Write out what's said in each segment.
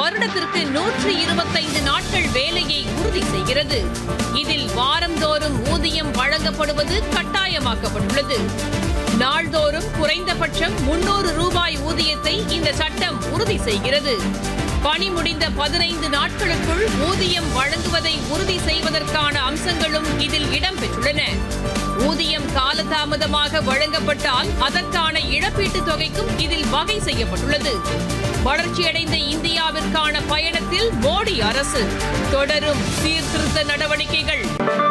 வருடத்திற்கு நூற்று இருபத்தைந்து நாட்கள் வேலையை உறுதி செய்கிறது இதில் வாரந்தோறும் ஊதியம் வழங்கப்படுவது கட்டாயமாக்கப்பட்டுள்ளது நாள்தோறும் குறைந்தபட்சம் முன்னூறு ரூபாய் ஊதியத்தை இந்த சட்டம் உறுதி செய்கிறது பணி முடிந்த பதினைந்து நாட்களுக்குள் ஊதியம் வழங்குவதை உறுதி செய்வதற்கான அம்சங்களும் இதில் இடம்பெற்றுள்ளன ஊதியம் காலதாமதமாக வழங்கப்பட்டால் அதற்கான இழப்பீட்டுத் தொகைக்கும் இதில் வகை செய்யப்பட்டுள்ளது வளர்ச்சியடைந்த இந்தியாவிற்கான பயணத்தில் மோடி அரசு தொடரும் சீர்திருத்த நடவடிக்கைகள்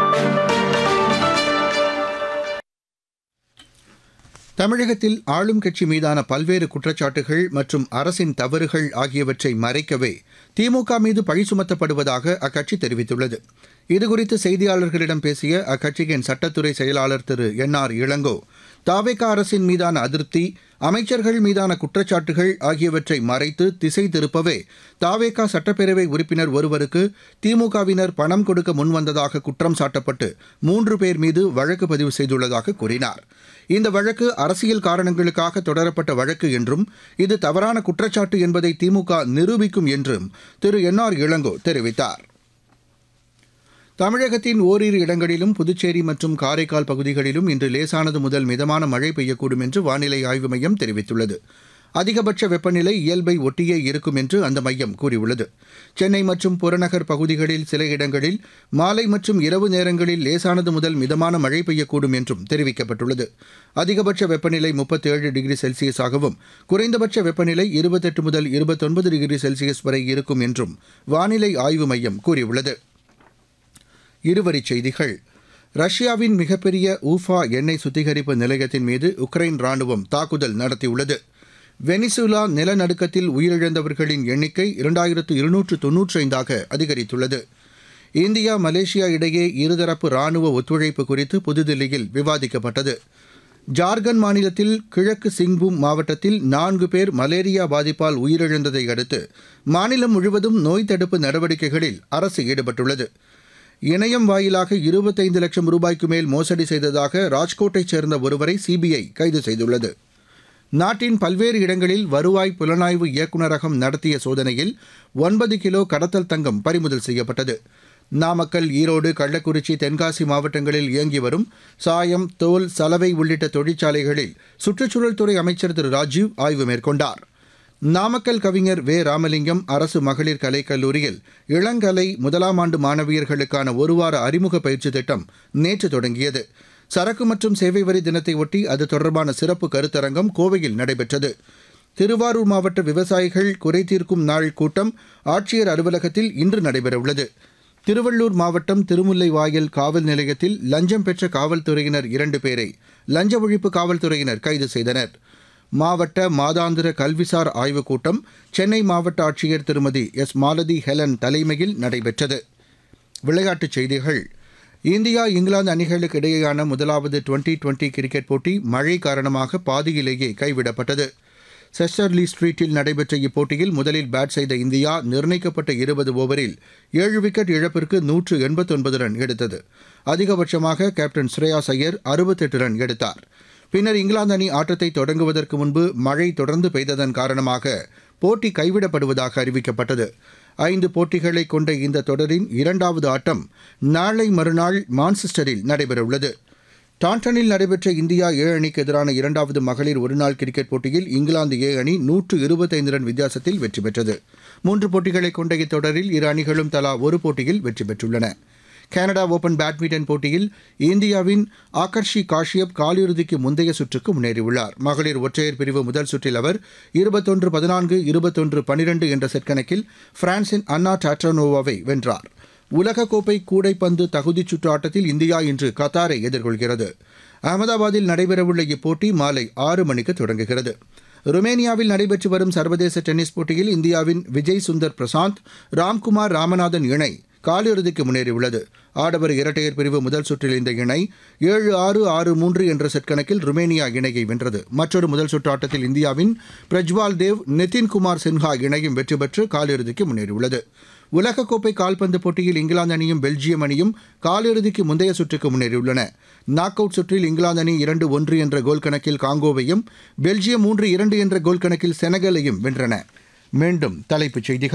தமிழகத்தில் ஆளும் கட்சி மீதான பல்வேறு குற்றச்சாட்டுகள் மற்றும் அரசின் தவறுகள் ஆகியவற்றை மறைக்கவே திமுக மீது பழி சுமத்தப்படுவதாக அக்கட்சி தெரிவித்துள்ளது இதுகுறித்து செய்தியாளர்களிடம் பேசிய அக்கட்சியின் சட்டத்துறை செயலாளர் திரு என் ஆர் இளங்கோ தாவேகா அரசின் மீதான அதிருப்தி அமைச்சர்கள் மீதான குற்றச்சாட்டுகள் ஆகியவற்றை மறைத்து திசை திருப்பவே தாவேகா சட்டப்பேரவை உறுப்பினர் ஒருவருக்கு திமுகவினர் பணம் கொடுக்க முன்வந்ததாக குற்றம் சாட்டப்பட்டு மூன்று பேர் மீது வழக்கு பதிவு செய்துள்ளதாக கூறினார் இந்த வழக்கு அரசியல் காரணங்களுக்காக தொடரப்பட்ட வழக்கு என்றும் இது தவறான குற்றச்சாட்டு என்பதை திமுக நிரூபிக்கும் என்றும் திரு என் ஆர் இளங்கோ தெரிவித்தார் தமிழகத்தின் ஓரிரு இடங்களிலும் புதுச்சேரி மற்றும் காரைக்கால் பகுதிகளிலும் இன்று லேசானது முதல் மிதமான மழை பெய்யக்கூடும் என்று வானிலை ஆய்வு மையம் தெரிவித்துள்ளது அதிகபட்ச வெப்பநிலை இயல்பை ஒட்டியே இருக்கும் என்று அந்த மையம் கூறியுள்ளது சென்னை மற்றும் புறநகர் பகுதிகளில் சில இடங்களில் மாலை மற்றும் இரவு நேரங்களில் லேசானது முதல் மிதமான மழை பெய்யக்கூடும் என்றும் தெரிவிக்கப்பட்டுள்ளது அதிகபட்ச வெப்பநிலை முப்பத்தேழு டிகிரி செல்சியஸாகவும் குறைந்தபட்ச வெப்பநிலை இருபத்தெட்டு முதல் இருபத்தொன்பது டிகிரி செல்சியஸ் வரை இருக்கும் என்றும் வானிலை ஆய்வு மையம் கூறியுள்ளது இருவரிச் செய்திகள் ரஷ்யாவின் மிகப்பெரிய ஊஃபா எண்ணெய் சுத்திகரிப்பு நிலையத்தின் மீது உக்ரைன் ராணுவம் தாக்குதல் நடத்தியுள்ளது வெனிசுலா நிலநடுக்கத்தில் உயிரிழந்தவர்களின் எண்ணிக்கை இரண்டாயிரத்து இருநூற்று தொன்னூற்றி ஐந்தாக அதிகரித்துள்ளது இந்தியா மலேசியா இடையே இருதரப்பு ராணுவ ஒத்துழைப்பு குறித்து புதுதில்லியில் விவாதிக்கப்பட்டது ஜார்க்கண்ட் மாநிலத்தில் கிழக்கு சிங்பூம் மாவட்டத்தில் நான்கு பேர் மலேரியா பாதிப்பால் உயிரிழந்ததை அடுத்து மாநிலம் முழுவதும் நோய் தடுப்பு நடவடிக்கைகளில் அரசு ஈடுபட்டுள்ளது இணையம் வாயிலாக இருபத்தைந்து லட்சம் ரூபாய்க்கு மேல் மோசடி செய்ததாக ராஜ்கோட்டைச் சேர்ந்த ஒருவரை சிபிஐ கைது செய்துள்ளது நாட்டின் பல்வேறு இடங்களில் வருவாய் புலனாய்வு இயக்குநரகம் நடத்திய சோதனையில் ஒன்பது கிலோ கடத்தல் தங்கம் பறிமுதல் செய்யப்பட்டது நாமக்கல் ஈரோடு கள்ளக்குறிச்சி தென்காசி மாவட்டங்களில் இயங்கி வரும் சாயம் தோல் சலவை உள்ளிட்ட தொழிற்சாலைகளில் சுற்றுச்சூழல் துறை அமைச்சர் திரு ராஜீவ் ஆய்வு மேற்கொண்டார் நாமக்கல் கவிஞர் வே ராமலிங்கம் அரசு மகளிர் கலைக் கல்லூரியில் இளங்கலை முதலாம் ஆண்டு மாணவியர்களுக்கான ஒருவார அறிமுக பயிற்சி திட்டம் நேற்று தொடங்கியது சரக்கு மற்றும் சேவை வரி தினத்தை ஒட்டி அது தொடர்பான சிறப்பு கருத்தரங்கம் கோவையில் நடைபெற்றது திருவாரூர் மாவட்ட விவசாயிகள் குறை தீர்க்கும் நாள் கூட்டம் ஆட்சியர் அலுவலகத்தில் இன்று நடைபெறவுள்ளது திருவள்ளூர் மாவட்டம் திருமுல்லைவாயல் காவல் நிலையத்தில் லஞ்சம் பெற்ற காவல்துறையினர் இரண்டு பேரை லஞ்ச ஒழிப்பு காவல்துறையினர் கைது செய்தனர் மாவட்ட மாதாந்திர கல்விசார் ஆய்வுக் கூட்டம் சென்னை மாவட்ட ஆட்சியர் திருமதி எஸ் மாலதி ஹெலன் தலைமையில் நடைபெற்றது விளையாட்டுச் செய்திகள் இந்தியா இங்கிலாந்து அணிகளுக்கு இடையேயான முதலாவது டுவெண்டி டுவெண்டி கிரிக்கெட் போட்டி மழை காரணமாக பாதியிலேயே கைவிடப்பட்டது செஸ்டர்லி ஸ்ட்ரீட்டில் நடைபெற்ற இப்போட்டியில் முதலில் பேட் செய்த இந்தியா நிர்ணயிக்கப்பட்ட இருபது ஓவரில் ஏழு விக்கெட் இழப்பிற்கு நூற்று எண்பத்தொன்பது ரன் எடுத்தது அதிகபட்சமாக கேப்டன் ஸ்ரேயாஸ் ஐயர் அறுபத்தெட்டு ரன் எடுத்தார் பின்னர் இங்கிலாந்து அணி ஆட்டத்தை தொடங்குவதற்கு முன்பு மழை தொடர்ந்து பெய்ததன் காரணமாக போட்டி கைவிடப்படுவதாக அறிவிக்கப்பட்டது ஐந்து போட்டிகளை கொண்ட இந்த தொடரின் இரண்டாவது ஆட்டம் நாளை மறுநாள் மான்செஸ்டரில் நடைபெறவுள்ளது டாண்டனில் நடைபெற்ற இந்தியா ஏ அணிக்கு எதிரான இரண்டாவது மகளிர் ஒருநாள் கிரிக்கெட் போட்டியில் இங்கிலாந்து ஏ அணி நூற்று இருபத்தைந்து ரன் வித்தியாசத்தில் வெற்றி பெற்றது மூன்று போட்டிகளை கொண்ட இத்தொடரில் இரு அணிகளும் தலா ஒரு போட்டியில் வெற்றி பெற்றுள்ளன கனடா ஓபன் பேட்மிண்டன் போட்டியில் இந்தியாவின் ஆகர்ஷி காஷ்யப் காலிறுதிக்கு முந்தைய சுற்றுக்கு முன்னேறியுள்ளார் மகளிர் ஒற்றையர் பிரிவு முதல் சுற்றில் அவர் இருபத்தொன்று பதினான்கு இருபத்தொன்று பனிரெண்டு என்ற செட் கணக்கில் பிரான்சின் அன்னா டாட்ரானோவாவை வென்றார் உலகக்கோப்பை கூடைப்பந்து தகுதிச் சுற்று ஆட்டத்தில் இந்தியா இன்று கத்தாரை எதிர்கொள்கிறது அகமதாபாத்தில் நடைபெறவுள்ள இப்போட்டி மாலை ஆறு மணிக்கு தொடங்குகிறது ருமேனியாவில் நடைபெற்று வரும் சர்வதேச டென்னிஸ் போட்டியில் இந்தியாவின் விஜய் சுந்தர் பிரசாந்த் ராம்குமார் ராமநாதன் இணை காலிறுதிக்கு முன்னேறியுள்ளது ஆடவர் இரட்டையர் பிரிவு முதல் சுற்றில் இந்த இணை ஏழு ஆறு ஆறு மூன்று என்ற செட் கணக்கில் ருமேனியா இணையை வென்றது மற்றொரு முதல் சுற்று ஆட்டத்தில் இந்தியாவின் பிரஜ்வால் தேவ் நிதின்குமார் சின்ஹா இணையும் வெற்றி பெற்று காலிறுதிக்கு முன்னேறியுள்ளது உலகக்கோப்பை கால்பந்து போட்டியில் இங்கிலாந்து அணியும் பெல்ஜியம் அணியும் காலிறுதிக்கு முந்தைய சுற்றுக்கு முன்னேறியுள்ளன நாக் அவுட் சுற்றில் இங்கிலாந்து அணி இரண்டு ஒன்று என்ற கோல் கணக்கில் காங்கோவையும் பெல்ஜியம் மூன்று இரண்டு என்ற கோல் கணக்கில் செனகலையும் வென்றன மீண்டும் தலைப்புச் செய்திகள்